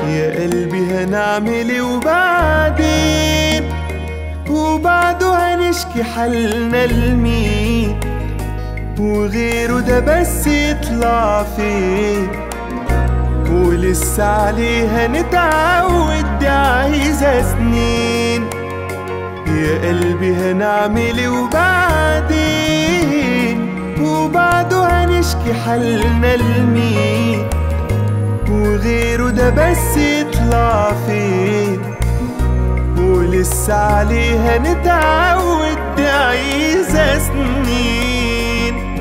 يا قلبي هنعمل ايه وبعدين وبعده هنشكي حالنا لمين وغيره ده بس يطلع فين ولسه عليه هنتعود دي عايزة سنين يا قلبي هنعمل ايه وبعدين وبعده هنشكي حالنا لمين وغيره ده بس يطلع فين ولسه عليه هنتعود دي عايزة سنين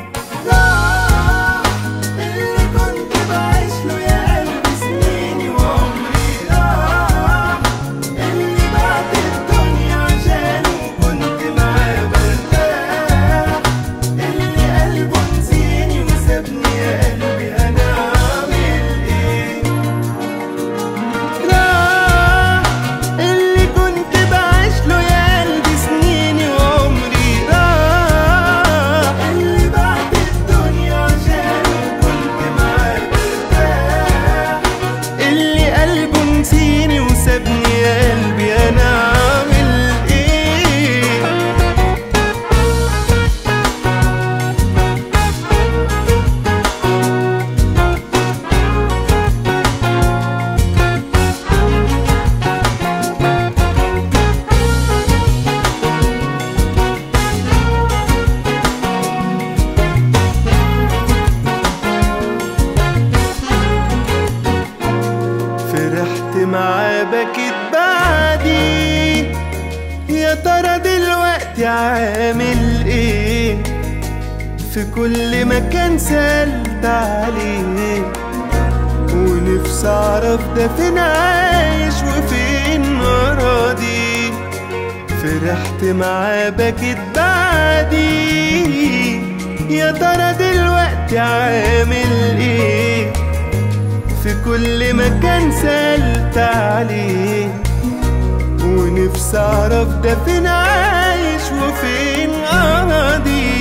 راح اللي كنت بعيش له يا قلبي سنيني وعمري راح اللي بعت الدنيا عشانه كنت معاه برتاح اللي قلبه نسيني وسابني يا قلبي انا اعمل ايه راح اللي كنت بعيش له يا قلبي سنيني وعمري راح اللي بعد الدنيا عشانه كنت معاه برتاح اللي قلبه نسيني وسابني يا قلبي انا اعمل ايه فرحت معاه بكيت بعدي يا ترى دلوقتي عامل ايه في كل مكان سألت عليه ونفسي اعرف ده فين عايش وفين راضي فرحت معاه بكيت بعدي يا ترى دلوقتي عامل ايه في كل مكان سألت عليه ونفسي اعرف ده فين عايش وفين قاضي